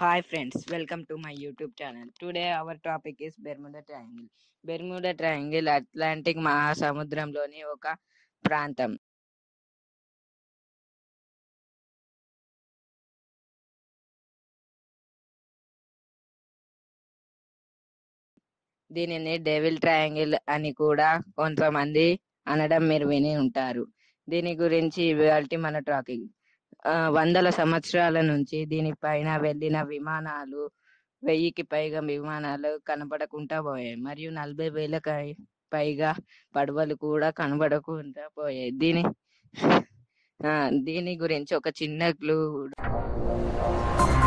Hi friends, welcome to my YouTube channel. Today our topic is Bermuda Triangle. Bermuda Triangle Atlantic మహాసముద్రంలోని ఒక ప్రాంతం. దీనిని devil triangle అని కూడా కొంతమంది అనడం మీరు విని ఉంటారు. దీని గురించి ఇవాల్టి మన టాపిక్. ఆ, వందల సంవత్సరాల నుంచి దీనిపైన వెళ్ళిన విమానాలు వెయ్యికి పైగా విమానాలు కనబడకుండా పోయాయి మరియు నలభై వేల పైగా పడవలు కూడా కనబడకుండా పోయాయి దీని ఆ, దీని గురించి ఒక చిన్న క్లూ